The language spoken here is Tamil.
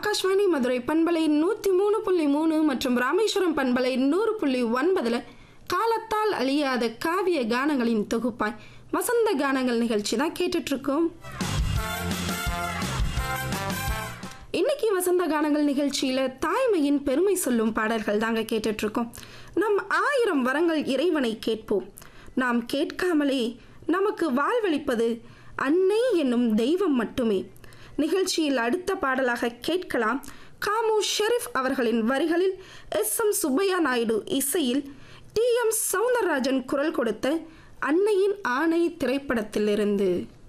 ஆகாஷ்வாணி மதுரை பண்பலை நூற்றி மூணு புள்ளி மூணு மற்றும் ராமேஸ்வரம் பண்பலை நூறு புள்ளி ஒன்பதில் காலத்தால் அழியாத காவிய கானங்களின் தொகுப்பாய் வசந்த கானங்கள் நிகழ்ச்சி தான் கேட்டுட்ருக்கோம் இன்னைக்கு வசந்த கானங்கள் நிகழ்ச்சியில் தாய்மையின் பெருமை சொல்லும் பாடல்கள் தாங்க கேட்டுட்ருக்கோம் நம் ஆயிரம் வரங்கள் இறைவனை கேட்போம் நாம் கேட்காமலே நமக்கு வாழ்வளிப்பது அன்னை என்னும் தெய்வம் மட்டுமே நிகழ்ச்சியில் அடுத்த பாடலாக கேட்கலாம் காமு ஷெரீப் அவர்களின் வரிகளில் எஸ் எம் சுப்பையா நாயுடு இசையில் டி எம் சவுந்தரராஜன் குரல் கொடுத்த அன்னையின் ஆணை திரைப்படத்திலிருந்து